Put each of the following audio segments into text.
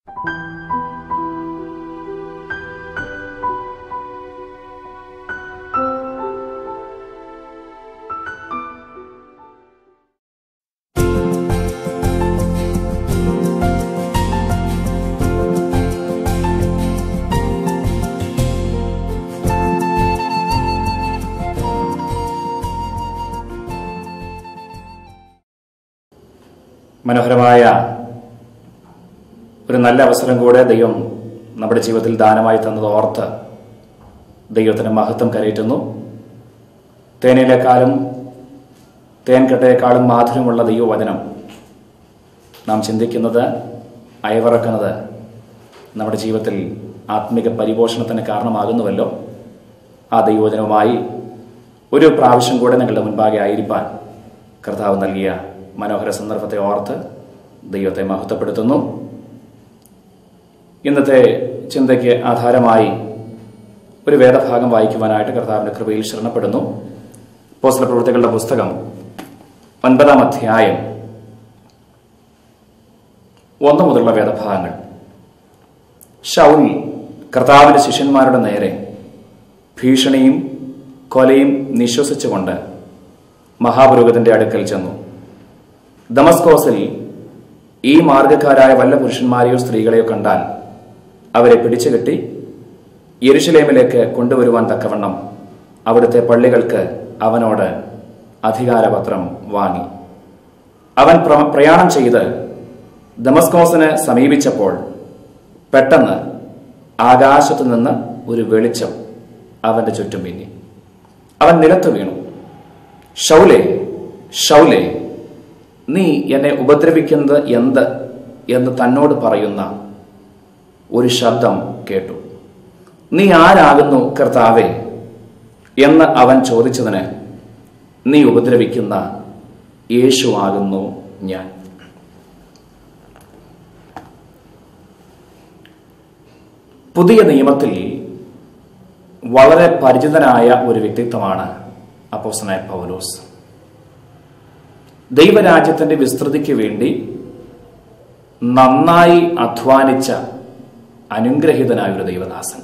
മനോഹരമായ ഒരു നല്ല അവസരം കൂടെ ദൈവം നമ്മുടെ ജീവിതത്തിൽ ദാനമായി തന്നത് ഓർത്ത് ദൈവത്തിന് മഹത്വം കരയറ്റുന്നു തേനയിലേക്കാളും തേൻകട്ടയേക്കാളും മാധുര്യമുള്ള ദൈവവചനം നാം ചിന്തിക്കുന്നത് അയവിറക്കുന്നത് നമ്മുടെ ജീവിതത്തിൽ ആത്മിക പരിപോഷണത്തിന് കാരണമാകുന്നുവല്ലോ ആ ദൈവവചനവുമായി ഒരു പ്രാവശ്യം കൂടെ നിങ്ങളുടെ മുൻപാകെ ആയിരിക്കാൻ കർത്താവ് നൽകിയ മനോഹര സന്ദർഭത്തെ ഓർത്ത് ദൈവത്തെ മഹത്വപ്പെടുത്തുന്നു ഇന്നത്തെ ചിന്തയ്ക്ക് ആധാരമായി ഒരു വേദഭാഗം വായിക്കുവാനായിട്ട് കർത്താവിന്റെ കൃപയിൽ ശരണപ്പെടുന്നു പോസ്റ്റൽ പ്രവൃത്തികളുടെ പുസ്തകം ഒൻപതാം അധ്യായം ഒന്ന് മുതലുള്ള വേദഭാഗങ്ങൾ ഷൗൽ കർത്താവിന്റെ ശിഷ്യന്മാരുടെ നേരെ ഭീഷണിയും കൊലയും നിശ്വസിച്ചുകൊണ്ട് മഹാപുരോഹിതന്റെ അടുക്കൽ ചെന്നു ദമസ്കോസിൽ ഈ മാർഗക്കാരായ വല്ല പുരുഷന്മാരെയോ സ്ത്രീകളെയോ കണ്ടാൽ അവരെ പിടിച്ചുകെട്ടി യെരുഷലേമിലേക്ക് കൊണ്ടുവരുവാൻ തക്കവണ്ണം അവിടുത്തെ പള്ളികൾക്ക് അവനോട് അധികാരപത്രം വാങ്ങി അവൻ പ്ര- പ്രയാണം ചെയ്ത് ദമസ്കോസിന് സമീപിച്ചപ്പോൾ പെട്ടെന്ന് ആകാശത്തു നിന്ന് ഒരു വെളിച്ചം അവന്റെ ചുറ്റും മിന്നി അവൻ നിലത്ത് വീണു ഷൗലെ ഷൗലെ നീ എന്നെ ഉപദ്രവിക്കുന്നത് എന്ത് എന്ന് തന്നോട് പറയുന്ന ഒരു ശബ്ദം കേട്ടു നീ ആരാകുന്നു കർത്താവേ എന്ന് അവൻ ചോദിച്ചതിന് നീ ഉപദ്രവിക്കുന്ന യേശു ആകുന്നു ഞാൻ പുതിയ നിയമത്തിൽ വളരെ പരിചിതനായ ഒരു വ്യക്തിത്വമാണ് അപ്പോസനായ പൗലോസ് ദൈവരാജ്യത്തിന്റെ വിസ്തൃതിക്ക് വേണ്ടി നന്നായി അധ്വാനിച്ച അനുഗ്രഹീതനായ ഒരു ദൈവദാസൻ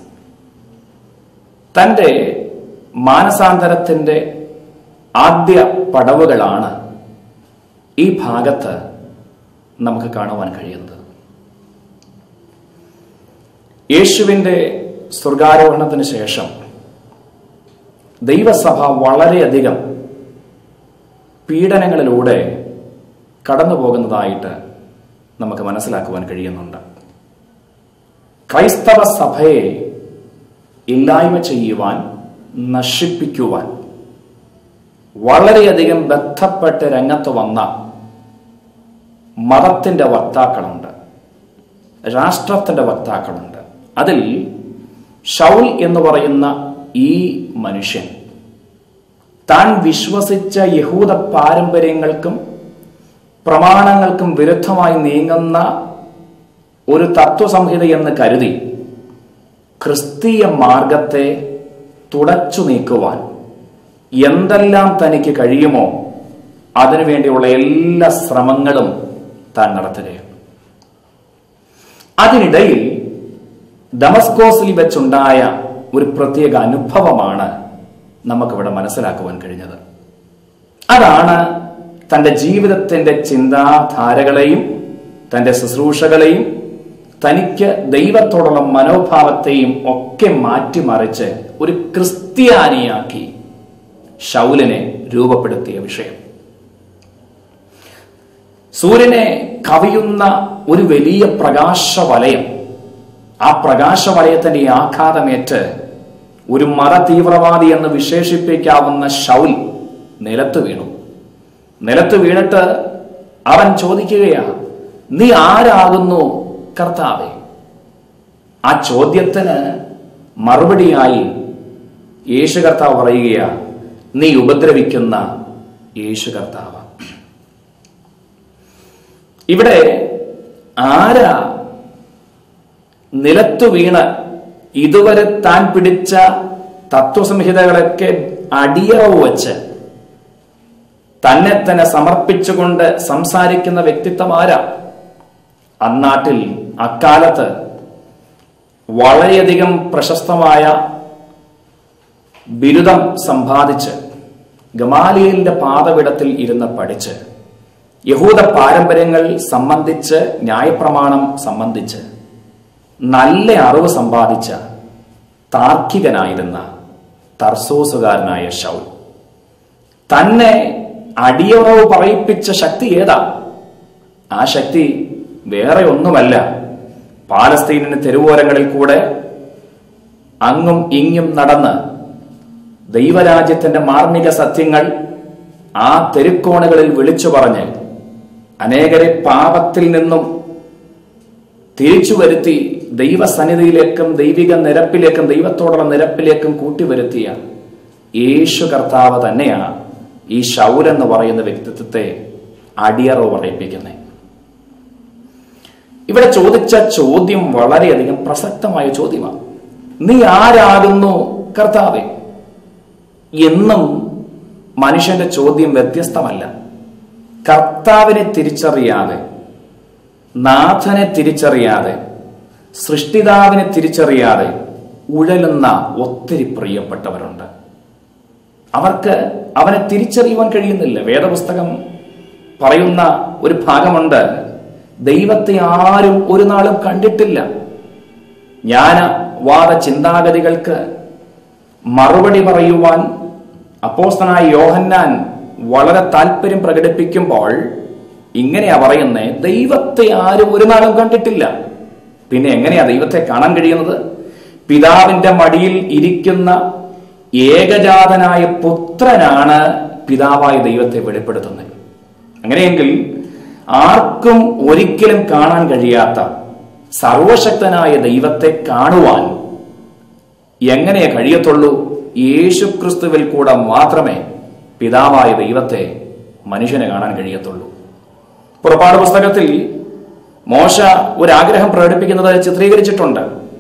തന്റെ മാനസാന്തരത്തിന്റെ ആദ്യ പടവുകളാണ് ഈ ഭാഗത്ത് നമുക്ക് കാണുവാൻ കഴിയുന്നത് യേശുവിന്റെ സ്വർഗാരോഹണത്തിന് ശേഷം ദൈവസഭ വളരെയധികം പീഡനങ്ങളിലൂടെ കടന്നു പോകുന്നതായിട്ട് നമുക്ക് മനസ്സിലാക്കുവാൻ കഴിയുന്നുണ്ട് ക്രൈസ്തവ സഭയെ ഇല്ലായ്മ ചെയ്യുവാൻ നശിപ്പിക്കുവാൻ വളരെയധികം ബന്ധപ്പെട്ട് രംഗത്ത് വന്ന മതത്തിന്റെ വക്താക്കളുണ്ട് രാഷ്ട്രത്തിന്റെ വക്താക്കളുണ്ട് അതിൽ ഷൗൽ എന്ന് പറയുന്ന ഈ മനുഷ്യൻ താൻ വിശ്വസിച്ച യഹൂദ പാരമ്പര്യങ്ങൾക്കും പ്രമാണങ്ങൾക്കും വിരുദ്ധമായി നീങ്ങുന്ന ഒരു തത്വസംഹിത എന്ന് കരുതി ക്രിസ്തീയ മാർഗത്തെ തുടച്ചു നീക്കുവാൻ എന്തെല്ലാം തനിക്ക് കഴിയുമോ അതിനുവേണ്ടിയുള്ള എല്ലാ ശ്രമങ്ങളും താൻ നടത്തുകയാണ് അതിനിടയിൽ ഡമസ്കോസിൽ വെച്ചുണ്ടായ ഒരു പ്രത്യേക അനുഭവമാണ് നമുക്കിവിടെ മനസ്സിലാക്കുവാൻ കഴിഞ്ഞത് അതാണ് തന്റെ ജീവിതത്തിന്റെ ചിന്താധാരകളെയും തന്റെ ശുശ്രൂഷകളെയും തനിക്ക് ദൈവത്തോടുള്ള മനോഭാവത്തെയും ഒക്കെ മാറ്റിമറിച്ച് ഒരു ക്രിസ്ത്യാനിയാക്കി ഷൗലിനെ രൂപപ്പെടുത്തിയ വിഷയം സൂര്യനെ കവിയുന്ന ഒരു വലിയ പ്രകാശവലയം ആ പ്രകാശവലയത്തിന്റെ ഈ ആഘാതമേറ്റ് ഒരു മത തീവ്രവാദി എന്ന് വിശേഷിപ്പിക്കാവുന്ന ഷൗൽ നിലത്ത് വീണു നിലത്ത് വീണിട്ട് അവൻ ചോദിക്കുകയാ നീ ആരാകുന്നു കർത്താവെ ആ ചോദ്യത്തിന് മറുപടിയായി യേശു കർത്താവ് പറയുകയാ നീ ഉപദ്രവിക്കുന്ന യേശു കർത്താവ് ഇവിടെ ആരാ നിലത്തു വീണ് ഇതുവരെ താൻ പിടിച്ച തത്വസംഹിതകളൊക്കെ അടിയറവ് വച്ച് തന്നെ തന്നെ സമർപ്പിച്ചുകൊണ്ട് സംസാരിക്കുന്ന വ്യക്തിത്വം ആരാ അന്നാട്ടിൽ അക്കാലത്ത് വളരെയധികം പ്രശസ്തമായ ബിരുദം സമ്പാദിച്ച് ഗമാലിയലിന്റെ പാതവിടത്തിൽ ഇരുന്ന് പഠിച്ച് യഹൂദ പാരമ്പര്യങ്ങൾ സംബന്ധിച്ച് ന്യായപ്രമാണം സംബന്ധിച്ച് നല്ല അറിവ് സമ്പാദിച്ച താർക്കികനായിരുന്ന തർസോസുകാരനായ ഷൗൽ തന്നെ അടിയറവ് പറയിപ്പിച്ച ശക്തി ഏതാ ആ ശക്തി വേറെ ഒന്നുമല്ല പാലസ്തീനിന് തെരുവോരങ്ങളിൽ കൂടെ അങ്ങും ഇങ്ങും നടന്ന് ദൈവരാജ്യത്തിന്റെ മാർമിക സത്യങ്ങൾ ആ തെരുക്കോണുകളിൽ വിളിച്ചു പറഞ്ഞ് അനേകരെ പാപത്തിൽ നിന്നും തിരിച്ചു വരുത്തി ദൈവസന്നിധിയിലേക്കും ദൈവിക നിരപ്പിലേക്കും ദൈവത്തോടുള്ള നിരപ്പിലേക്കും കൂട്ടിവരുത്തിയ യേശു കർത്താവ് തന്നെയാണ് ഈ ഷൗൽ എന്ന് പറയുന്ന വ്യക്തിത്വത്തെ അടിയറവ് പറയിപ്പിക്കുന്നത് ഇവിടെ ചോദിച്ച ചോദ്യം വളരെയധികം പ്രസക്തമായ ചോദ്യമാണ് നീ ആരാകുന്നു കർത്താവെ എന്നും മനുഷ്യന്റെ ചോദ്യം വ്യത്യസ്തമല്ല കർത്താവിനെ തിരിച്ചറിയാതെ നാഥനെ തിരിച്ചറിയാതെ സൃഷ്ടിതാവിനെ തിരിച്ചറിയാതെ ഉഴലുന്ന ഒത്തിരി പ്രിയപ്പെട്ടവരുണ്ട് അവർക്ക് അവനെ തിരിച്ചറിയുവാൻ കഴിയുന്നില്ല വേദപുസ്തകം പറയുന്ന ഒരു ഭാഗമുണ്ട് ദൈവത്തെ ആരും ഒരു നാളും കണ്ടിട്ടില്ല ജ്ഞാന വാദ ചിന്താഗതികൾക്ക് മറുപടി പറയുവാൻ അപ്പോസ്തനായ യോഹന്നാൻ വളരെ താല്പര്യം പ്രകടിപ്പിക്കുമ്പോൾ ഇങ്ങനെയാ പറയുന്നേ ദൈവത്തെ ആരും ഒരു നാളും കണ്ടിട്ടില്ല പിന്നെ എങ്ങനെയാ ദൈവത്തെ കാണാൻ കഴിയുന്നത് പിതാവിന്റെ മടിയിൽ ഇരിക്കുന്ന ഏകജാതനായ പുത്രനാണ് പിതാവായ ദൈവത്തെ വെളിപ്പെടുത്തുന്നത് അങ്ങനെയെങ്കിൽ ആർക്കും ഒരിക്കലും കാണാൻ കഴിയാത്ത സർവശക്തനായ ദൈവത്തെ കാണുവാൻ എങ്ങനെ കഴിയത്തുള്ളൂ യേശുക്രിസ്തുവിൽ കൂടെ മാത്രമേ പിതാവായ ദൈവത്തെ മനുഷ്യന് കാണാൻ കഴിയത്തുള്ളൂ പുറപ്പാട് പുസ്തകത്തിൽ മോശ ഒരാഗ്രഹം പ്രകടിപ്പിക്കുന്നത് ചിത്രീകരിച്ചിട്ടുണ്ട്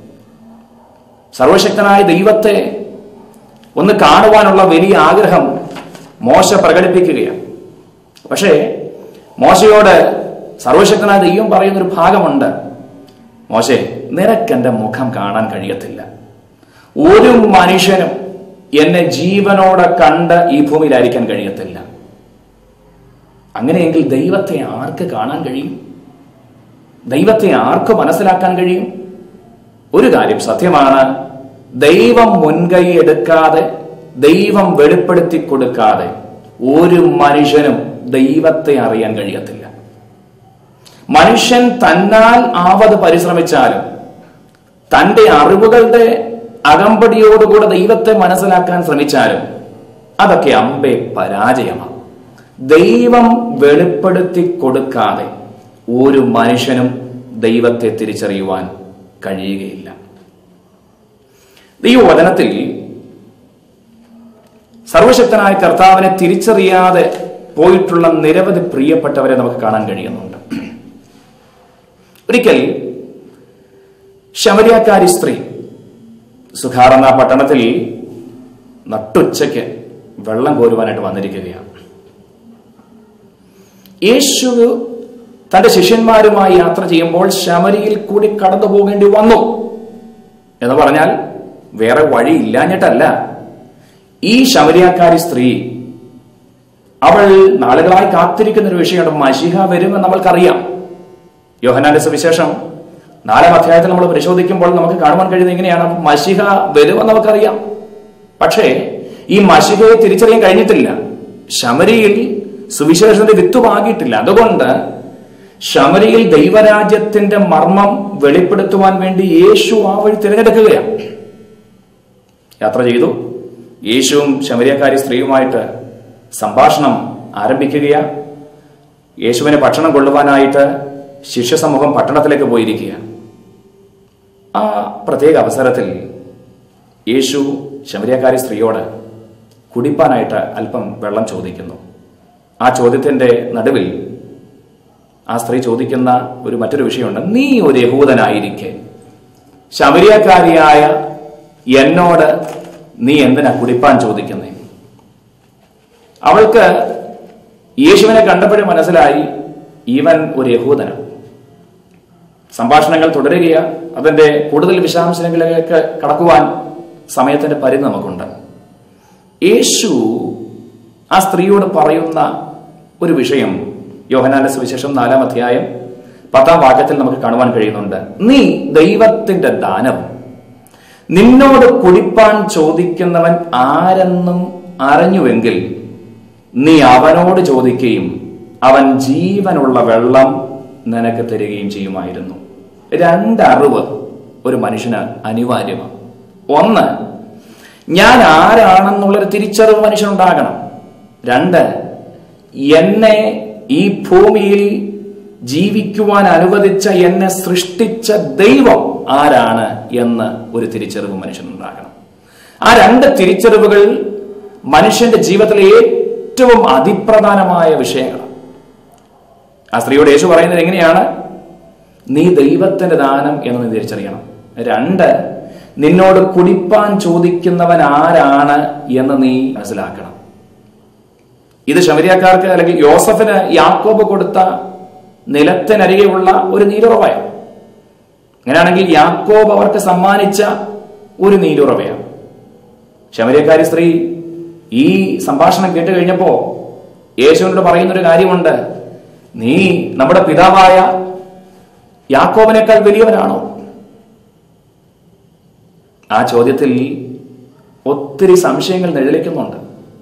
സർവശക്തനായ ദൈവത്തെ ഒന്ന് കാണുവാനുള്ള വലിയ ആഗ്രഹം മോശ പ്രകടിപ്പിക്കുകയാണ് പക്ഷേ മോശയോട് സർവശക്തനായ ദൈവം പറയുന്ന ഒരു ഭാഗമുണ്ട് മോശെ നിനക്കെന്റെ മുഖം കാണാൻ കഴിയത്തില്ല ഒരു മനുഷ്യനും എന്നെ ജീവനോടെ കണ്ട് ഈ ഭൂമിയിലായിരിക്കാൻ കഴിയത്തില്ല അങ്ങനെയെങ്കിൽ ദൈവത്തെ ആർക്ക് കാണാൻ കഴിയും ദൈവത്തെ ആർക്ക് മനസ്സിലാക്കാൻ കഴിയും ഒരു കാര്യം സത്യമാണ് ദൈവം മുൻകൈ എടുക്കാതെ ദൈവം വെളിപ്പെടുത്തി കൊടുക്കാതെ ഒരു മനുഷ്യനും ദൈവത്തെ അറിയാൻ കഴിയത്തില്ല മനുഷ്യൻ തന്നാൽ ആവത് പരിശ്രമിച്ചാലും തന്റെ അറിവുകളുടെ അകമ്പടിയോടുകൂടെ ദൈവത്തെ മനസ്സിലാക്കാൻ ശ്രമിച്ചാലും അതൊക്കെ അമ്പെ പരാജയമാണ് ദൈവം വെളിപ്പെടുത്തി കൊടുക്കാതെ ഒരു മനുഷ്യനും ദൈവത്തെ തിരിച്ചറിയുവാൻ കഴിയുകയില്ല ദൈവവചനത്തിൽ സർവശക്തനായ കർത്താവിനെ തിരിച്ചറിയാതെ പോയിട്ടുള്ള നിരവധി പ്രിയപ്പെട്ടവരെ നമുക്ക് കാണാൻ കഴിയുന്നുണ്ട് ഒരിക്കൽ ശമരിയാക്കാരി സ്ത്രീ സുഖാർ എന്ന പട്ടണത്തിൽ നട്ടുച്ചയ്ക്ക് വെള്ളം കോരുവാനായിട്ട് വന്നിരിക്കുകയാണ് യേശു തന്റെ ശിഷ്യന്മാരുമായി യാത്ര ചെയ്യുമ്പോൾ ശമരിയിൽ കൂടി കടന്നു പോകേണ്ടി വന്നു എന്ന് പറഞ്ഞാൽ വേറെ വഴി ഇല്ലാഞ്ഞിട്ടല്ല ഈ ശമരിയാക്കാരി സ്ത്രീ അവൾ നാളുകളായി കാത്തിരിക്കുന്ന ഒരു വിഷയമാണ് മഷിഹ വരുമെന്ന് നമ്മൾക്കറിയാം യോഹനാന്റെ സുവിശേഷം നാലാം അധ്യായത്തിൽ നമ്മൾ പരിശോധിക്കുമ്പോൾ നമുക്ക് കാണുവാൻ കഴിയുന്നത് എങ്ങനെയാണ് മഷിഹ വരുമെന്ന് നമുക്കറിയാം പക്ഷേ ഈ മഷിഹയെ തിരിച്ചറിയാൻ കഴിഞ്ഞിട്ടില്ല ശമരിയിൽ സുവിശേഷത്തിന്റെ വിത്ത് പാകിയിട്ടില്ല അതുകൊണ്ട് ശമരിയിൽ ദൈവരാജ്യത്തിന്റെ മർമ്മം വെളിപ്പെടുത്തുവാൻ വേണ്ടി യേശു ആ വഴി തിരഞ്ഞെടുക്കുകയാണ് യാത്ര ചെയ്തു യേശുവും ശമരിയക്കാരി സ്ത്രീയുമായിട്ട് സംഭാഷണം ആരംഭിക്കുകയാണ് യേശുവിനെ ഭക്ഷണം കൊള്ളുവാനായിട്ട് ശിഷ്യസമൂഹം പട്ടണത്തിലേക്ക് പോയിരിക്കുക ആ പ്രത്യേക അവസരത്തിൽ യേശു ശമരിയക്കാരി സ്ത്രീയോട് കുടിപ്പാനായിട്ട് അല്പം വെള്ളം ചോദിക്കുന്നു ആ ചോദ്യത്തിന്റെ നടുവിൽ ആ സ്ത്രീ ചോദിക്കുന്ന ഒരു മറ്റൊരു വിഷയമുണ്ട് നീ ഒരു യഹൂദനായിരിക്കെ ശമരിയക്കാരിയായ എന്നോട് നീ എന്തിനാ കുടിപ്പാൻ ചോദിക്കുന്നേ അവൾക്ക് യേശുവിനെ കണ്ടപ്പോഴും മനസ്സിലായി ഇവൻ ഒരു യഹൂദനാണ് സംഭാഷണങ്ങൾ തുടരുകയാണ് അതിന്റെ കൂടുതൽ വിശദാംശങ്ങളിലേക്ക് കടക്കുവാൻ സമയത്തിന്റെ പരിധി നമുക്കുണ്ട് യേശു ആ സ്ത്രീയോട് പറയുന്ന ഒരു വിഷയം യോഹനാന്റെ സുവിശേഷം നാലാം അധ്യായം പത്താം വാക്യത്തിൽ നമുക്ക് കാണുവാൻ കഴിയുന്നുണ്ട് നീ ദൈവത്തിന്റെ ദാനം നിന്നോട് കുടിപ്പാൻ ചോദിക്കുന്നവൻ ആരെന്നും അറിഞ്ഞുവെങ്കിൽ നീ അവനോട് ചോദിക്കുകയും അവൻ ജീവനുള്ള വെള്ളം നിനക്ക് തരികയും ചെയ്യുമായിരുന്നു രണ്ടറിവ് ഒരു മനുഷ്യന് അനിവാര്യമാണ് ഒന്ന് ഞാൻ ആരാണെന്നുള്ളൊരു തിരിച്ചറിവ് മനുഷ്യനുണ്ടാകണം രണ്ട് എന്നെ ഈ ഭൂമിയിൽ ജീവിക്കുവാൻ അനുവദിച്ച എന്നെ സൃഷ്ടിച്ച ദൈവം ആരാണ് എന്ന് ഒരു തിരിച്ചറിവ് മനുഷ്യനുണ്ടാകണം ആ രണ്ട് തിരിച്ചറിവുകൾ മനുഷ്യന്റെ ജീവിതത്തിലെ ഏറ്റവും അതിപ്രധാനമായ വിഷയങ്ങളാണ് ആ സ്ത്രീയോട് യേശു പറയുന്നത് എങ്ങനെയാണ് നീ ദൈവത്തിന്റെ ദാനം എന്ന് നീ തിരിച്ചറിയണം രണ്ട് നിന്നോട് കുടിപ്പാൻ ചോദിക്കുന്നവൻ ആരാണ് എന്ന് നീ മനസ്സിലാക്കണം ഇത് ശമരിയക്കാർക്ക് അല്ലെങ്കിൽ യോസഫിന് യാക്കോബ് കൊടുത്ത നിലത്തിനരികെയുള്ള ഒരു നീലുറവയാണ് അങ്ങനെയാണെങ്കിൽ യാക്കോബ് അവർക്ക് സമ്മാനിച്ച ഒരു നീലുറവയാണ് ശമരിയക്കാരി സ്ത്രീ ഈ സംഭാഷണം കേട്ട് കഴിഞ്ഞപ്പോ യേശുവിനോട് പറയുന്നൊരു കാര്യമുണ്ട് നീ നമ്മുടെ പിതാവായ യാക്കോബിനേക്കാൾ വലിയവനാണോ ആ ചോദ്യത്തിൽ ഒത്തിരി സംശയങ്ങൾ നിഴലിക്കുന്നുണ്ട്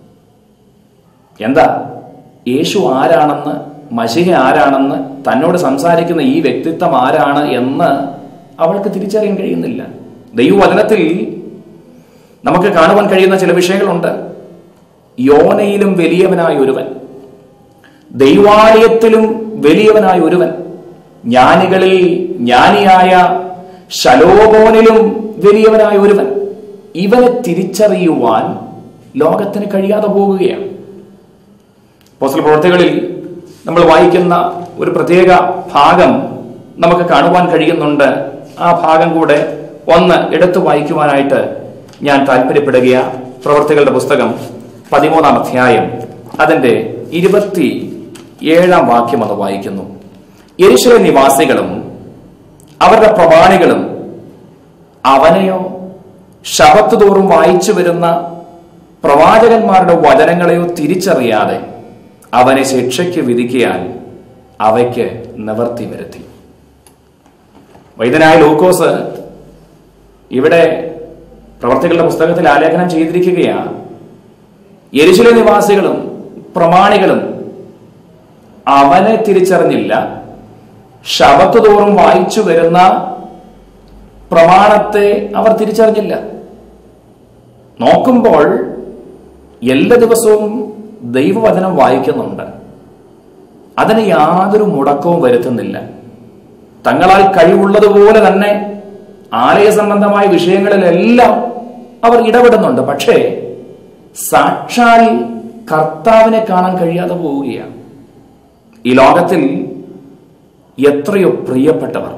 എന്താ യേശു ആരാണെന്ന് മഷിഹ ആരാണെന്ന് തന്നോട് സംസാരിക്കുന്ന ഈ വ്യക്തിത്വം ആരാണ് എന്ന് അവൾക്ക് തിരിച്ചറിയാൻ കഴിയുന്നില്ല ദൈവവചനത്തിൽ നമുക്ക് കാണുവാൻ കഴിയുന്ന ചില വിഷയങ്ങളുണ്ട് യോനയിലും വലിയവനായ ഒരുവൻ ദൈവാലയത്തിലും വലിയവനായ ഒരുവൻ ജ്ഞാനികളിൽ ജ്ഞാനിയായ ശലോമോനിലും വലിയവനായ ഒരുവൻ ഇവനെ തിരിച്ചറിയുവാൻ ലോകത്തിന് കഴിയാതെ പോകുകയാണ് പോസ്റ്റൽ പ്രവർത്തികളിൽ നമ്മൾ വായിക്കുന്ന ഒരു പ്രത്യേക ഭാഗം നമുക്ക് കാണുവാൻ കഴിയുന്നുണ്ട് ആ ഭാഗം കൂടെ ഒന്ന് എടുത്തു വായിക്കുവാനായിട്ട് ഞാൻ താല്പര്യപ്പെടുകയാണ് പ്രവർത്തികളുടെ പുസ്തകം പതിമൂന്നാം അധ്യായം അതിന്റെ ഇരുപത്തി ഏഴാം വാക്യം അത് വായിക്കുന്നു യെരുശലേം നിവാസികളും അവരുടെ പ്രമാണികളും അവനെയോ ശബത്ത് തോറും വായിച്ചു വരുന്ന പ്രവാചകന്മാരുടെ വചനങ്ങളെയോ തിരിച്ചറിയാതെ അവനെ ശിക്ഷയ്ക്ക് വിധിക്കാൻ അവയ്ക്ക് നിവർത്തി വരുത്തി വൈദ്യനായ ലൂക്കോസ് ഇവിടെ പ്രവർത്തികളുടെ പുസ്തകത്തിൽ ആലേഖനം ചെയ്തിരിക്കുകയാണ് യെരുശല നിവാസികളും പ്രമാണികളും അവനെ തിരിച്ചറിഞ്ഞില്ല ശബത്ത് തോറും വായിച്ചു വരുന്ന പ്രമാണത്തെ അവർ തിരിച്ചറിഞ്ഞില്ല നോക്കുമ്പോൾ എല്ലാ ദിവസവും ദൈവവചനം വായിക്കുന്നുണ്ട് അതിന് യാതൊരു മുടക്കവും വരുത്തുന്നില്ല തങ്ങളാൽ കഴിവുള്ളതുപോലെ തന്നെ ആലയ സംബന്ധമായ വിഷയങ്ങളിലെല്ലാം അവർ ഇടപെടുന്നുണ്ട് പക്ഷേ സാക്ഷാൽ കർത്താവിനെ കാണാൻ കഴിയാതെ പോവുകയാണ് ഈ ലോകത്തിൽ എത്രയോ പ്രിയപ്പെട്ടവർ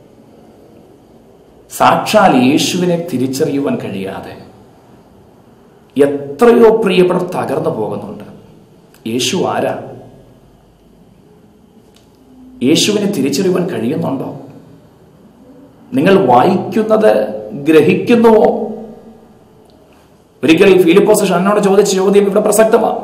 സാക്ഷാൽ യേശുവിനെ തിരിച്ചറിയുവാൻ കഴിയാതെ എത്രയോ പ്രിയപ്പെട്ടവർ തകർന്നു പോകുന്നുണ്ട് യേശു ആരാ യേശുവിനെ തിരിച്ചറിയുവാൻ കഴിയുന്നുണ്ടോ നിങ്ങൾ വായിക്കുന്നത് ഗ്രഹിക്കുന്നുവോ ഒരിക്കൽ ഫിലിപ്പോസ് ഷണ്ണോട് ചോദിച്ച ചോദ്യം ഇവിടെ പ്രസക്തമാണ്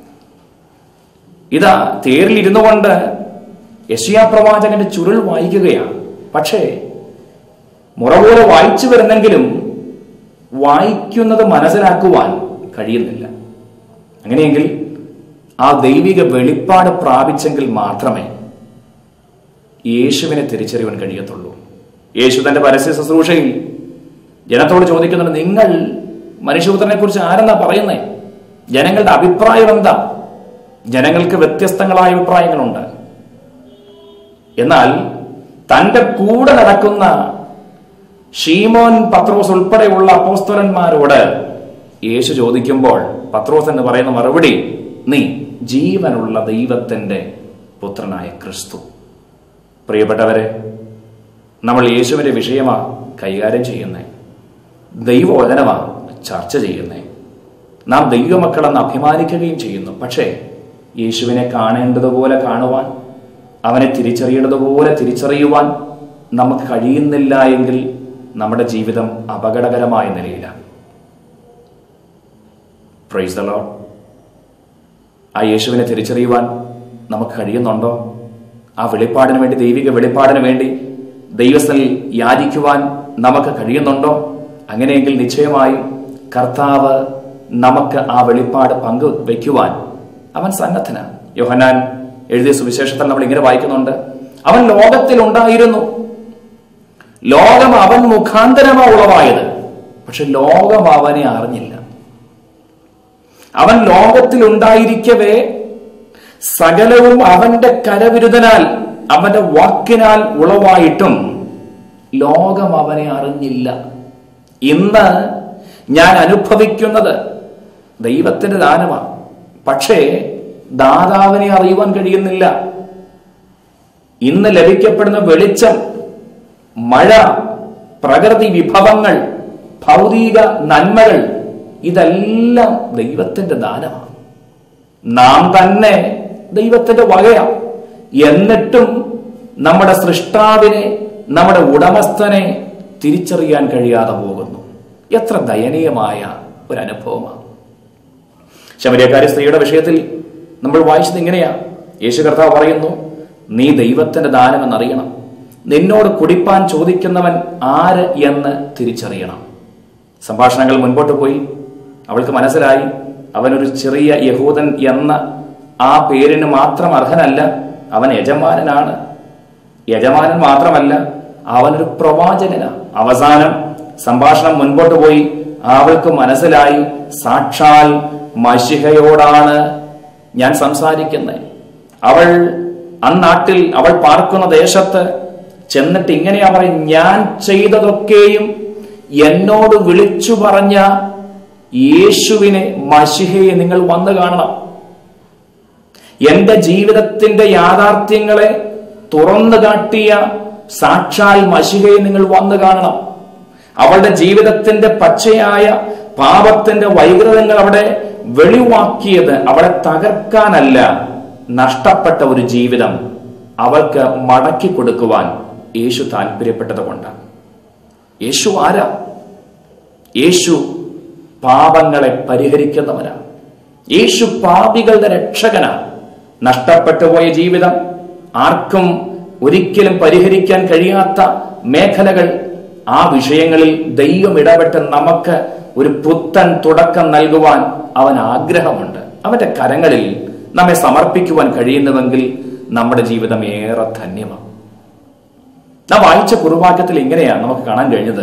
ഇതാ തേരിൽ ഇരുന്നു കൊണ്ട് യശിയാ പ്രവാചകന്റെ ചുരുൾ വായിക്കുകയാണ് പക്ഷേ മുറ പോലെ വായിച്ചു വരുന്നെങ്കിലും വായിക്കുന്നത് മനസ്സിലാക്കുവാൻ കഴിയുന്നില്ല അങ്ങനെയെങ്കിൽ ആ ദൈവിക വെളിപ്പാട് പ്രാപിച്ചെങ്കിൽ മാത്രമേ യേശുവിനെ തിരിച്ചറിയുവാൻ കഴിയത്തുള്ളൂ യേശു തന്റെ പരസ്യ ശുശ്രൂഷയിൽ ജനത്തോട് ചോദിക്കുന്നുണ്ട് നിങ്ങൾ മനുഷ്യപുത്രനെ കുറിച്ച് ആരെന്നാ പറയുന്നേ ജനങ്ങളുടെ അഭിപ്രായം എന്താ ജനങ്ങൾക്ക് വ്യത്യസ്തങ്ങളായ അഭിപ്രായങ്ങളുണ്ട് എന്നാൽ തന്റെ കൂടെ നടക്കുന്ന ഷീമോൻ പത്രോസ് ഉൾപ്പെടെയുള്ള അപ്പോസ്തലന്മാരോട് യേശു ചോദിക്കുമ്പോൾ പത്രോസ് എന്ന് പറയുന്ന മറുപടി നീ ജീവനുള്ള ദൈവത്തിന്റെ പുത്രനായ ക്രിസ്തു പ്രിയപ്പെട്ടവരെ നമ്മൾ യേശുവിന്റെ വിഷയമാ കൈകാര്യം ചെയ്യുന്നേ ദൈവവചനമാ ചർച്ച ചെയ്യുന്നേ നാം ദൈവമക്കളെന്ന് അഭിമാനിക്കുകയും ചെയ്യുന്നു പക്ഷേ യേശുവിനെ കാണേണ്ടതുപോലെ കാണുവാൻ അവനെ തിരിച്ചറിയേണ്ടതുപോലെ തിരിച്ചറിയുവാൻ നമുക്ക് കഴിയുന്നില്ല എങ്കിൽ നമ്മുടെ ജീവിതം അപകടകരമായ നിലയിലാണ് പ്രൈസ് ദ ലോഡ് ആ യേശുവിനെ തിരിച്ചറിയുവാൻ നമുക്ക് കഴിയുന്നുണ്ടോ ആ വെളിപ്പാടിന് വേണ്ടി ദൈവിക വെളിപ്പാടിന് വേണ്ടി ദൈവസ്ഥൽ യാചിക്കുവാൻ നമുക്ക് കഴിയുന്നുണ്ടോ അങ്ങനെയെങ്കിൽ നിശ്ചയമായും കർത്താവ് നമുക്ക് ആ വെളിപ്പാട് പങ്കു വയ്ക്കുവാൻ അവൻ സന്നദ്ധനാണ് യോഹനാൻ എഴുതിയ സുവിശേഷത്തിൽ നമ്മൾ ഇങ്ങനെ വായിക്കുന്നുണ്ട് അവൻ ലോകത്തിൽ ഉണ്ടായിരുന്നു ലോകം അവൻ മുഖാന്തരമാ ഉളവായത് പക്ഷെ ലോകം അവനെ അറിഞ്ഞില്ല അവൻ ലോകത്തിൽ ഉണ്ടായിരിക്കവേ സകലവും അവന്റെ കരവിരുതനാൽ അവന്റെ വാക്കിനാൽ ഉളവായിട്ടും ലോകം അവനെ അറിഞ്ഞില്ല ഇന്ന് ഞാൻ അനുഭവിക്കുന്നത് ദൈവത്തിന്റെ ദാനമാണ് പക്ഷേ ദാതാവിനെ അറിയുവാൻ കഴിയുന്നില്ല ഇന്ന് ലഭിക്കപ്പെടുന്ന വെളിച്ചം മഴ പ്രകൃതി വിഭവങ്ങൾ ഭൗതിക നന്മകൾ ഇതെല്ലാം ദൈവത്തിന്റെ ദാനമാണ് നാം തന്നെ ദൈവത്തിന്റെ വകയാണ് എന്നിട്ടും നമ്മുടെ സൃഷ്ടാവിനെ നമ്മുടെ ഉടമസ്ഥനെ തിരിച്ചറിയാൻ കഴിയാതെ പോകുന്നു എത്ര ദയനീയമായ ഒരു അനുഭവമാണ് ശമരിയക്കാരി സ്ത്രീയുടെ വിഷയത്തിൽ നമ്മൾ വായിച്ചത് ഇങ്ങനെയാ യേശു കർത്താവ് പറയുന്നു നീ ദൈവത്തിന്റെ ദാനമെന്നറിയണം നിന്നോട് കുടിപ്പാൻ ചോദിക്കുന്നവൻ ആര് എന്ന് തിരിച്ചറിയണം സംഭാഷണങ്ങൾ മുൻപോട്ട് പോയി അവൾക്ക് മനസ്സിലായി അവനൊരു ചെറിയ യഹൂദൻ എന്ന ആ പേരിന് മാത്രം അർഹനല്ല അവൻ യജമാനനാണ് യജമാനൻ മാത്രമല്ല അവനൊരു പ്രവാചകനാണ് അവസാനം സംഭാഷണം മുൻപോട്ട് പോയി അവൾക്ക് മനസ്സിലായി സാക്ഷാൽ മഷിഹയോടാണ് ഞാൻ സംസാരിക്കുന്നത് അവൾ അന്നാട്ടിൽ അവൾ പാർക്കുന്ന ദേശത്ത് ചെന്നിട്ട് ഇങ്ങനെയാ പറയും ഞാൻ ചെയ്തതൊക്കെയും എന്നോട് വിളിച്ചു പറഞ്ഞ യേശുവിനെ മഷിഹയെ നിങ്ങൾ വന്നു കാണണം എന്റെ ജീവിതത്തിന്റെ യാഥാർത്ഥ്യങ്ങളെ തുറന്നു കാട്ടിയ സാക്ഷാൽ മഷിഹയെ നിങ്ങൾ വന്നു കാണണം അവളുടെ ജീവിതത്തിന്റെ പച്ചയായ പാപത്തിന്റെ വൈകൃതങ്ങൾ അവിടെ വെളിവാക്കിയത് അവളെ തകർക്കാനല്ല നഷ്ടപ്പെട്ട ഒരു ജീവിതം അവൾക്ക് മടക്കി കൊടുക്കുവാൻ യേശു താല്പര്യപ്പെട്ടത് കൊണ്ടാണ് യേശു ആരാ യേശു പാപങ്ങളെ പരിഹരിക്കുന്നവനാണ് യേശു പാപികളുടെ രക്ഷകനാണ് നഷ്ടപ്പെട്ടു പോയ ജീവിതം ആർക്കും ഒരിക്കലും പരിഹരിക്കാൻ കഴിയാത്ത മേഖലകൾ ആ വിഷയങ്ങളിൽ ദൈവം ഇടപെട്ട് നമുക്ക് ഒരു പുത്തൻ തുടക്കം നൽകുവാൻ അവൻ ആഗ്രഹമുണ്ട് അവന്റെ കരങ്ങളിൽ നമ്മെ സമർപ്പിക്കുവാൻ കഴിയുന്നുവെങ്കിൽ നമ്മുടെ ജീവിതം ഏറെ ധന്യമാണ് നാം വായിച്ച കുറുവാക്യത്തിൽ ഇങ്ങനെയാണ് നമുക്ക് കാണാൻ കഴിഞ്ഞത്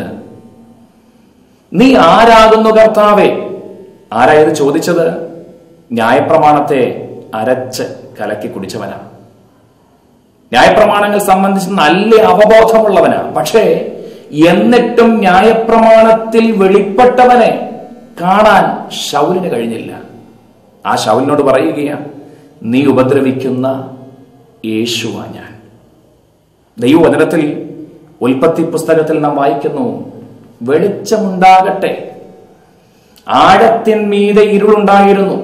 നീ ആരാകുന്നു കർത്താവേ ആരായത് ചോദിച്ചത് ന്യായപ്രമാണത്തെ അരച്ച് കലക്കി കുടിച്ചവനാ ന്യായപ്രമാണങ്ങൾ സംബന്ധിച്ച് നല്ല അവബോധമുള്ളവനാ പക്ഷേ എന്നിട്ടും ന്യായപ്രമാണത്തിൽ വെളിപ്പെട്ടവനെ കാണാൻ ശൗലിന് കഴിഞ്ഞില്ല ആ ശൗലിനോട് പറയുകയാ നീ ഉപദ്രവിക്കുന്ന യേശുവാ ഞാൻ ദൈവവചനത്തിൽ ഉൽപ്പത്തി പുസ്തകത്തിൽ നാം വായിക്കുന്നു വെളിച്ചമുണ്ടാകട്ടെ ആഴത്തിന്മീതെ ഇരുളുണ്ടായിരുന്നു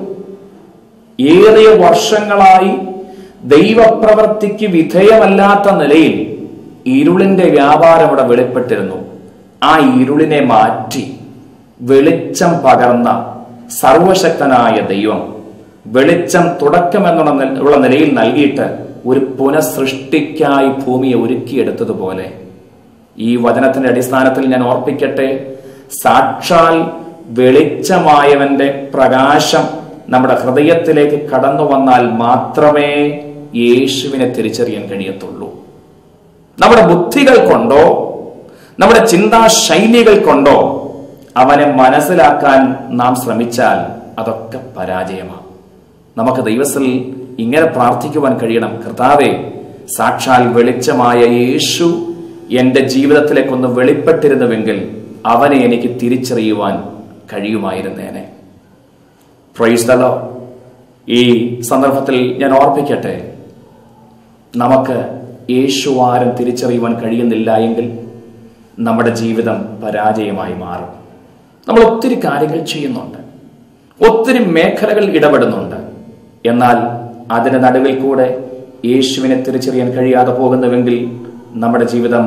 ഏറിയ വർഷങ്ങളായി ദൈവപ്രവർത്തിക്ക് വിധേയമല്ലാത്ത നിലയിൽ ഇരുളിന്റെ വ്യാപാരം ഇവിടെ വെളിപ്പെട്ടിരുന്നു ആ ഇരുളിനെ മാറ്റി വെളിച്ചം പകർന്ന സർവശക്തനായ ദൈവം വെളിച്ചം തുടക്കമെന്നുള്ള നി- ഉള്ള നിലയിൽ നൽകിയിട്ട് ഒരു പുനഃസൃഷ്ടിക്കായി ഭൂമിയെ ഒരുക്കിയെടുത്തതുപോലെ ഈ വചനത്തിന്റെ അടിസ്ഥാനത്തിൽ ഞാൻ ഓർപ്പിക്കട്ടെ സാക്ഷാൽ വെളിച്ചമായവന്റെ പ്രകാശം നമ്മുടെ ഹൃദയത്തിലേക്ക് കടന്നു വന്നാൽ മാത്രമേ യേശുവിനെ തിരിച്ചറിയാൻ കഴിയത്തുള്ളൂ നമ്മുടെ ബുദ്ധികൾ കൊണ്ടോ നമ്മുടെ ചിന്താ ശൈലികൾ കൊണ്ടോ അവനെ മനസ്സിലാക്കാൻ നാം ശ്രമിച്ചാൽ അതൊക്കെ പരാജയമാണ് നമുക്ക് ദൈവത്തിൽ ഇങ്ങനെ പ്രാർത്ഥിക്കുവാൻ കഴിയണം കർത്താവെ സാക്ഷാൽ വെളിച്ചമായ യേശു എന്റെ ജീവിതത്തിലേക്കൊന്ന് വെളിപ്പെട്ടിരുന്നുവെങ്കിൽ അവനെ എനിക്ക് തിരിച്ചറിയുവാൻ കഴിയുമായിരുന്നേനെ പ്രൈസ് ദ ലോർഡ്. ഈ സന്ദർഭത്തിൽ ഞാൻ ഓർപ്പിക്കട്ടെ നമുക്ക് യേശു ആരും തിരിച്ചറിയുവാൻ കഴിയുന്നില്ല എങ്കിൽ നമ്മുടെ ജീവിതം പരാജയമായി മാറും നമ്മൾ ഒത്തിരി കാര്യങ്ങൾ ചെയ്യുന്നുണ്ട് ഒത്തിരി മേഖലകൾ ഇടപെടുന്നുണ്ട് എന്നാൽ അതിന്റെ നടുവിൽ കൂടെ യേശുവിനെ തിരിച്ചറിയാൻ കഴിയാതെ പോകുന്നുവെങ്കിൽ നമ്മുടെ ജീവിതം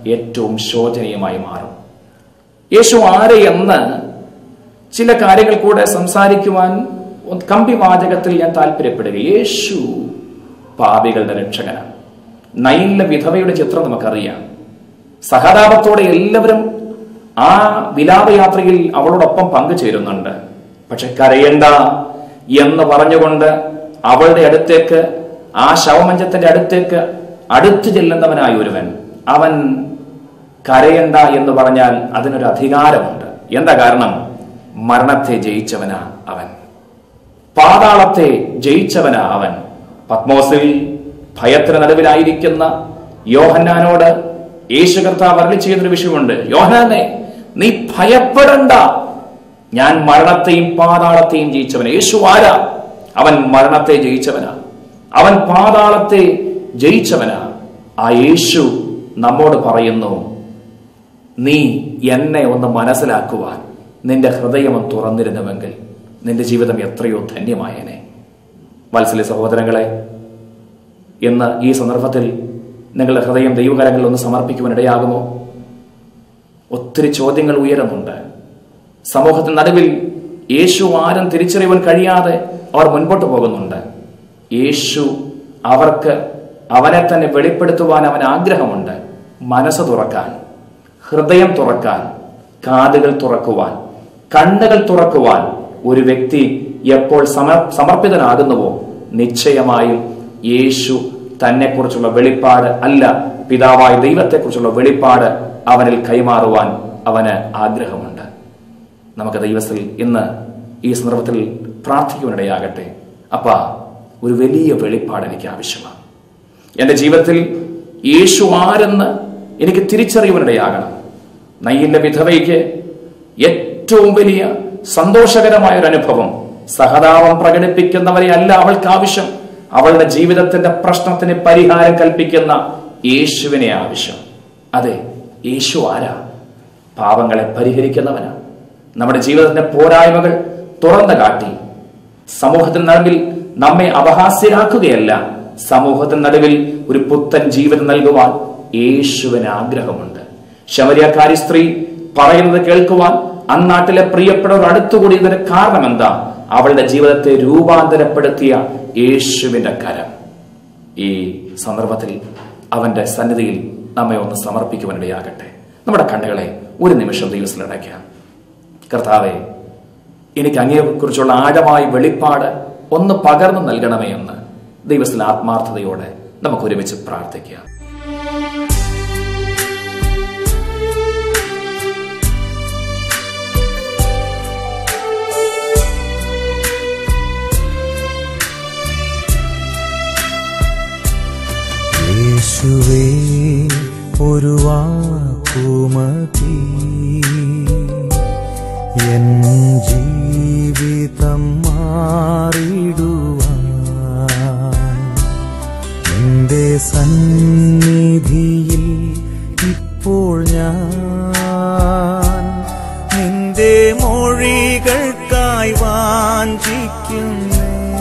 ഏറ്റവും ശോചനീയമായി മാറും യേശു ആരെ എന്ന് ചില കാര്യങ്ങൾ കൂടെ സംസാരിക്കുവാൻ കമ്പിവാചകത്തിൽ ഞാൻ താല്പര്യപ്പെടുക യേശു പാപികളുടെ രക്ഷകനാണ് നൈല വിധവയുടെ ചിത്രം നമുക്കറിയാം സഹതാപത്തോടെ എല്ലാവരും ആ വിലാപയാത്രയിൽ അവളോടൊപ്പം പങ്കുചേരുന്നുണ്ട് പക്ഷെ കരയണ്ട എന്ന് പറഞ്ഞുകൊണ്ട് അവളുടെ അടുത്തേക്ക് ആ ശവമഞ്ചത്തിന്റെ അടുത്തേക്ക് അടുത്തു ചെല്ലുന്നവനായ ഒരുവൻ അവൻ കരയണ്ട എന്ന് പറഞ്ഞാൽ അതിനൊരു അധികാരമുണ്ട് എന്താ കാരണം മരണത്തെ ജയിച്ചവനാ അവൻ പാതാളത്തെ ജയിച്ചവനാ അവൻ പത്മോസിൽ ഭയത്തിന് നടുവിലായിരിക്കുന്ന യോഹന്നാനോട് യേശു കർത്താവ് അരളി ചെയ്യുന്നൊരു വിഷയമുണ്ട് യോഹന്നാനെ നീ ഭയപ്പെടണ്ട ഞാൻ മരണത്തെയും പാതാളത്തെയും ജയിച്ചവൻ യേശു ആരാ അവൻ മരണത്തെ ജയിച്ചവനാ അവൻ പാതാളത്തെ ജയിച്ചവനാ ആ യേശു നമ്മോട് പറയുന്നു നീ എന്നെ ഒന്ന് മനസ്സിലാക്കുവാൻ നിന്റെ ഹൃദയം ഒന്ന് തുറന്നിരുന്നുവെങ്കിൽ നിന്റെ ജീവിതം എത്രയോ ധന്യമായേനെ വത്സല സഹോദരങ്ങളെ ഇന്ന് ഈ സന്ദർഭത്തിൽ നിങ്ങളുടെ ഹൃദയം ദൈവകരങ്ങളിൽ ഒന്ന് സമർപ്പിക്കുവാൻ ഇടയാകുമോ ഒത്തിരി ചോദ്യങ്ങൾ ഉയരുന്നുണ്ട് സമൂഹത്തിന് നടുവിൽ യേശു ആരും തിരിച്ചറിയുവാൻ കഴിയാതെ അവർ മുൻപോട്ട് പോകുന്നുണ്ട് യേശു അവർക്ക് അവനെ തന്നെ വെളിപ്പെടുത്തുവാൻ അവൻ ആഗ്രഹമുണ്ട് മനസ്സ് തുറക്കാൻ ഹൃദയം തുറക്കാൻ കാതുകൾ തുറക്കുവാൻ കണ്ണുകൾ തുറക്കുവാൻ ഒരു വ്യക്തി എപ്പോൾ സമർ സമർപ്പിതനാകുന്നുവോ നിശ്ചയമായും യേശു തന്നെക്കുറിച്ചുള്ള വെളിപ്പാട് അല്ല പിതാവായ ദൈവത്തെക്കുറിച്ചുള്ള വെളിപ്പാട് അവനിൽ കൈമാറുവാൻ അവന് ആഗ്രഹമുണ്ട് നമുക്ക് ദൈവത്തിൽ ഇന്ന് ഈ സന്ദർഭത്തിൽ പ്രാർത്ഥിക്കുവാനിടയാകട്ടെ അപ്പ ഒരു വലിയ വെളിപ്പാട് എനിക്ക് ആവശ്യമാണ് എൻ്റെ ജീവിതത്തിൽ യേശു ആരെന്ന് എനിക്ക് തിരിച്ചറിയുവാനിടയാകണം നയ്യിന്റെ വിധവയ്ക്ക് ഏറ്റവും വലിയ സന്തോഷകരമായ ഒരു അനുഭവം സഹതാപം പ്രകടിപ്പിക്കുന്നവരെ അല്ല അവൾക്ക് ആവശ്യം അവളുടെ ജീവിതത്തിന്റെ പ്രശ്നത്തിന് പരിഹാരം കൽപ്പിക്കുന്ന യേശുവിനെ ആവശ്യം അതെ യേശു ആരാ പാപങ്ങളെ പരിഹരിക്കുന്നവനാ നമ്മുടെ ജീവിതത്തിന്റെ പോരായ്മകൾ തുറന്നു കാട്ടി സമൂഹത്തിന് നടുവിൽ നമ്മെ അപഹാസ്യരാക്കുകയല്ല സമൂഹത്തിന് നടുവിൽ ഒരു പുത്തൻ ജീവിതം നൽകുവാൻ യേശുവിന് ആഗ്രഹമുണ്ട് ശമരിയക്കാരി സ്ത്രീ പറയുന്നത് കേൾക്കുവാൻ അന്നാട്ടിലെ പ്രിയപ്പെട്ടവർ അടുത്തുകൂടിയതിന് കാരണം എന്താ അവളുടെ ജീവിതത്തെ രൂപാന്തരപ്പെടുത്തിയ യേശുവിന്റെ കരം ഈ സന്ദർഭത്തിൽ അവന്റെ സന്നിധിയിൽ നമ്മെ ഒന്ന് സമർപ്പിക്കുവാനിടയാകട്ടെ നമ്മുടെ കണ്ണുകളെ ഒരു നിമിഷം ദൈവത്തിൽ അടയ്ക്കാം കർത്താവെ എനിക്ക് അങ്ങയെക്കുറിച്ചുള്ള ആഴമായ വെളിപ്പാട് ഒന്ന് പകർന്നു നൽകണമേ എന്ന് ദൈവത്തിൽ ആത്മാർത്ഥതയോടെ നമുക്ക് ഒരുമിച്ച് പ്രാർത്ഥിക്കാം യേശുവേ ഒരു വാക്കുമതി എൻ ജീവിതം മാറിടുവാൻ നിന്റെ സന്നിധിയിൽ ഇപ്പോൾ ഞാൻ നിന്റെ മൊഴികൾക്കായി വാഞ്ചിക്കുന്നേ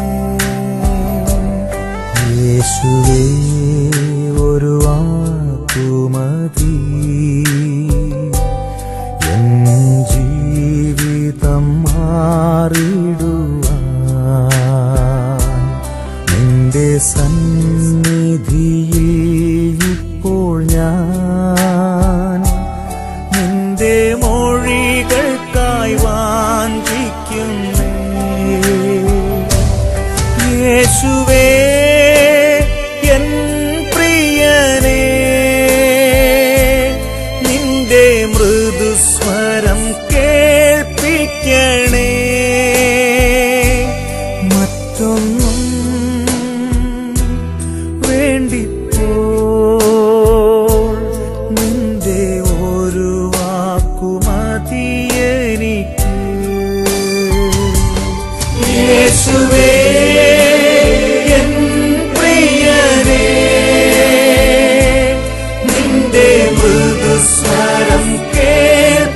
യേശുവേ ഒരു വാക്കുമതി എൻ ജീവിതം മാറിടുവാൻ നിന്റെ സന്നിധിയിൽ ഇപ്പോൾ ഞാൻ നിന്റെ മൊഴികൾക്കായി വാഞ്ചിക്കുന്നേ യേശുവേ എൻ പ്രിയനേ നിന്റെ മൃദുസ്വരം കേൾപ്പിക്കണേ മറ്റൊന്നും വേണ്ടിപ്പോൾ നിന്റെ ഒരു വാക്കുമതി എനിക്ക് യേശുവേ എൻ പ്രിയനേ നിന്റെ മൃദുസ്വരം കേൾപ്പിക്കണേ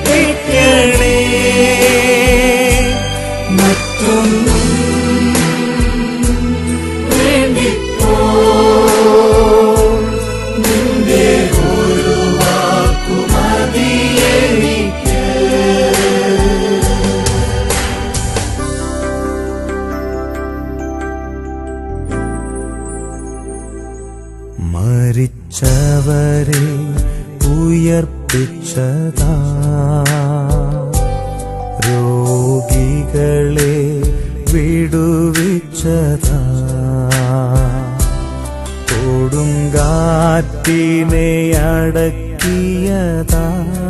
മരിച്ചവരെ ഉയർപ്പിച്ചതാ രോഗികളെ വിടുവിച്ചതാ കൊടുങ്കാറ്റിനെ അടക്കിയതാ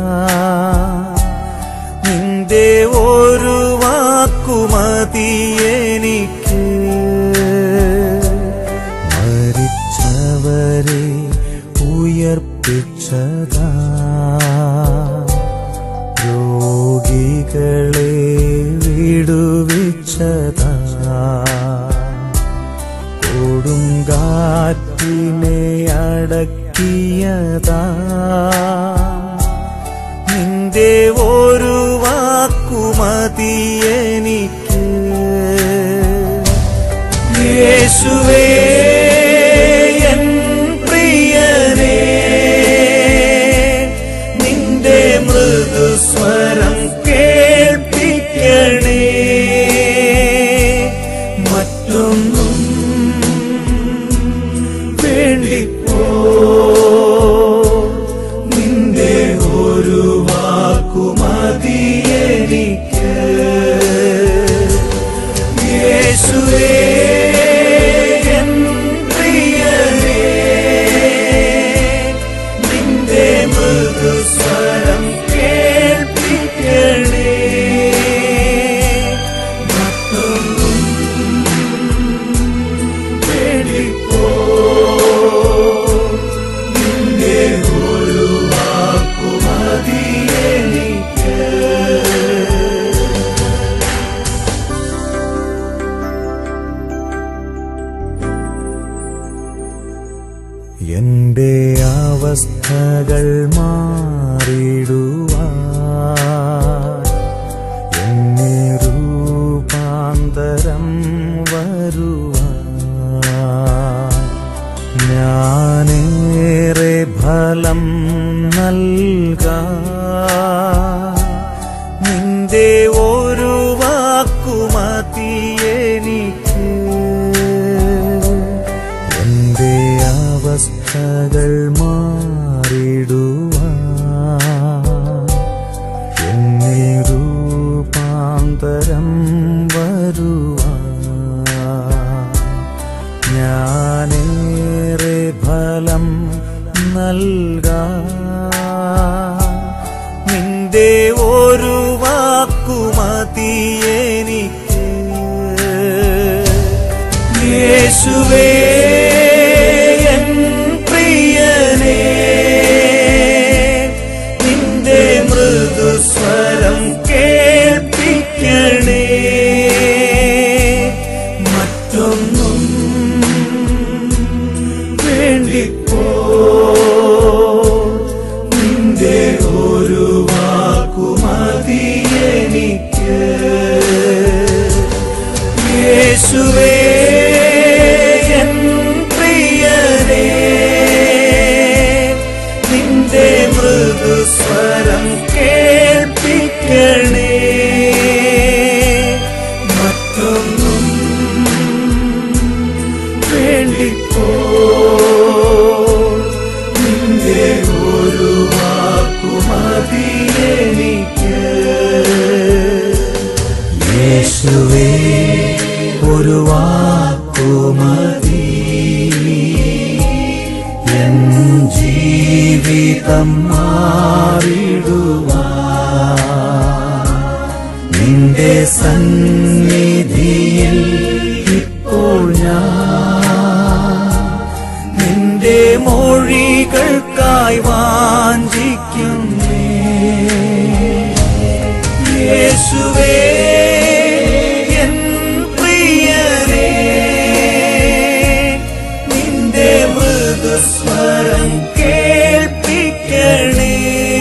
നിന്റെ ഒരു വാക്കുമതി എനിക്ക് മരിച്ചവരെ ഉയർപ്പിച്ചതാ രോഗികളെ വിടുവിച്ചതാ കൊടുങ്കാറ്റിനെ അടക്കിയതാ നിന്റെ ഒരു വാക്കുമതി എനിക്ക് യേശുവേ എൻ പ്രിയനേ നിന്റെ മൃദുസ്വരം കേൾപ്പിക്കണേ മറ്റൊന്നും വേണ്ടിപ്പോ നിന്റെ ഒരു വാക്കുമതി എനിക്ക് യേശുവേ എൻ പ്രിയനേ നിന്റെ മൃദുസ്വരം കേൾപ്പിക്കണേ മറ്റൊന്നും വേണ്ടിപ്പോ നിന്റെ ഒരു വാക്കുമതി എനിക്ക് എന്റെ അവസ്ഥകൾ മാറിടുവാൻ എന്നെ രൂപാന്തരം വരുവാൻ ഞാനേറെ ഫലം നൽകാൻ നിന്റെ ഒരു വാക്കുമതി എനിക്ക് എന്റെ അവസ്ഥകൾ മാറിടുവാൻ എന്നെ രൂപാന്തരം വരുവാൻ ഞാനേറെ ഫലം നൽകാൻ നിന്റെ ഒരു വാക്കുമതി എനിക്ക് യേശുവേ എൻ പ്രിയനേ നിന്റെ മൃദുസ്വരം കേൾപ്പിക്കണേ മറ്റൊന്നും വേണ്ടിപ്പോ നിന്റെ ഒരു വാക്കുമതി എനിക്ക് യേശുവേ എൻ പ്രിയനേ നിന്റെ മൃദുസ്വരം കേൾപ്പിക്കണേ മറ്റൊന്നും വേണ്ടിപ്പോ നിന്റെ ഒരു വാക്കുമതി എനിക്ക് യേശുവേ ഒരു വാക്കുമതി എൻ ജീവിതം മാറിടുവാൻ നിന്റെ സന്നിധിയിൽ ഇപ്പോൾ ഞാൻ നിന്റെ മൊഴികൾക്കായി വാഞ്ചിക്കുന്നേ യേശുവേ എൻ പ്രിയനേ നിന്റെ മൃദുസ്വരം കേൾപ്പിക്കണേ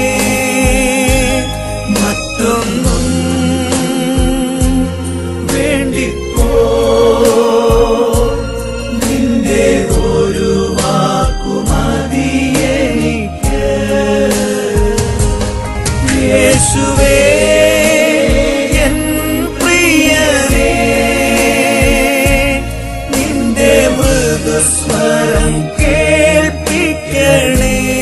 മറ്റൊന്നും വേണ്ടിപ്പോ നിന്റെ ഒരു വാക്കുമതി എനിക്ക് യേശുവേ എൻ പ്രിയനേ നിന്റെ മൃദുസ്വരം കേൾപ്പിക്കണേ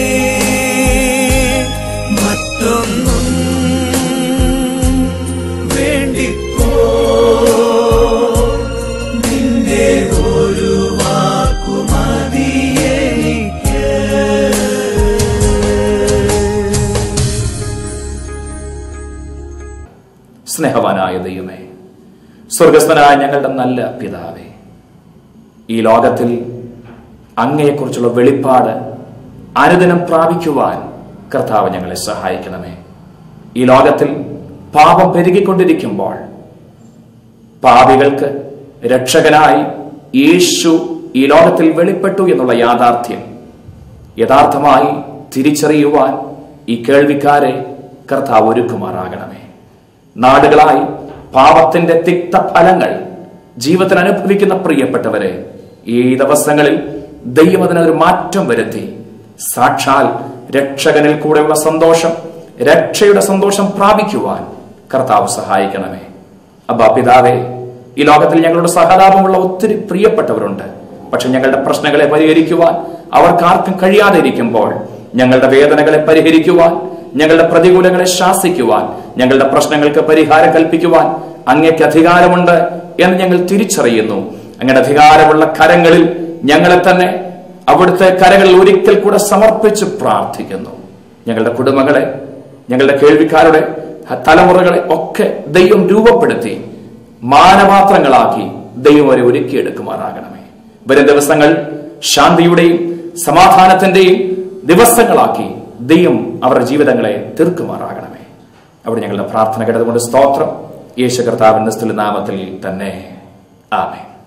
സ്നേഹവാനായ ദൈവമേ സ്വർഗസ്ഥനായ ഞങ്ങളുടെ നല്ല പിതാവേ ഈ ലോകത്തിൽ അങ്ങയെക്കുറിച്ചുള്ള വെളിപ്പാട് അനുദിനം പ്രാപിക്കുവാൻ കർത്താവ് ഞങ്ങളെ സഹായിക്കണമേ ഈ ലോകത്തിൽ പാപം പെരുകിക്കൊണ്ടിരിക്കുമ്പോൾ പാപികൾക്ക് രക്ഷകനായി യേശു ഈ ലോകത്തിൽ വെളിപ്പെട്ടു എന്നുള്ള യാഥാർത്ഥ്യം യഥാർത്ഥമായി തിരിച്ചറിയുവാൻ ഈ കേൾവിക്കാരെ കർത്താവ് ഒരുക്കുമാറാകണമേ നാടുകളായി പാപത്തിന്റെ തിക്ത ഫലങ്ങൾ ജീവിതത്തിൽ അനുഭവിക്കുന്ന പ്രിയപ്പെട്ടവരെ ഈ ദിവസങ്ങളിൽ ദൈവം അതിനൊരു മാറ്റം വരുത്തി സാക്ഷാൽ രക്ഷകനിൽ കൂടെയുള്ള സന്തോഷം രക്ഷയുടെ സന്തോഷം പ്രാപിക്കുവാൻ കർത്താവ് സഹായിക്കണമേ അബ്ബാ പിതാവേ ഈ ലോകത്തിൽ ഞങ്ങളുടെ സഹതാപമുള്ള ഒത്തിരി പ്രിയപ്പെട്ടവരുണ്ട് പക്ഷെ ഞങ്ങളുടെ പ്രശ്നങ്ങളെ പരിഹരിക്കുവാൻ അവർക്കാർക്കും കഴിയാതെ ഇരിക്കുമ്പോൾ ഞങ്ങളുടെ വേദനകളെ പരിഹരിക്കുവാൻ ഞങ്ങളുടെ പ്രതികൂലങ്ങളെ ശാസിക്കുവാൻ ഞങ്ങളുടെ പ്രശ്നങ്ങൾക്ക് പരിഹാരം കൽപ്പിക്കുവാൻ അങ്ങേക്ക് അധികാരമുണ്ട് എന്ന് ഞങ്ങൾ തിരിച്ചറിയുന്നു അങ്ങയുടെ അധികാരമുള്ള കരങ്ങളിൽ ഞങ്ങളെ തന്നെ അവിടുത്തെ കരങ്ങളിൽ ഒരിക്കൽ കൂടെ സമർപ്പിച്ച് പ്രാർത്ഥിക്കുന്നു ഞങ്ങളുടെ കുടുംബങ്ങളെ ഞങ്ങളുടെ കേൾവിക്കാരുടെ തലമുറകളെ ഒക്കെ ദൈവം രൂപപ്പെടുത്തി മാനപാത്രങ്ങളാക്കി ദൈവം അവരെ ഒരുക്കിയെടുക്കുമാറാകണമേ വരും ദിവസങ്ങൾ ശാന്തിയുടെയും സമാധാനത്തിന്റെയും ദിവസങ്ങളാക്കി ദൈവം അവരുടെ ജീവിതങ്ങളെ തീർക്കുമാറാകണമേ അവിടെ ഞങ്ങളുടെ പ്രാർത്ഥന കേട്ടതുകൊണ്ട് സ്തോത്രം യേശു കർത്താവിന്റെ നാമത്തിൽ തന്നെ ആമേ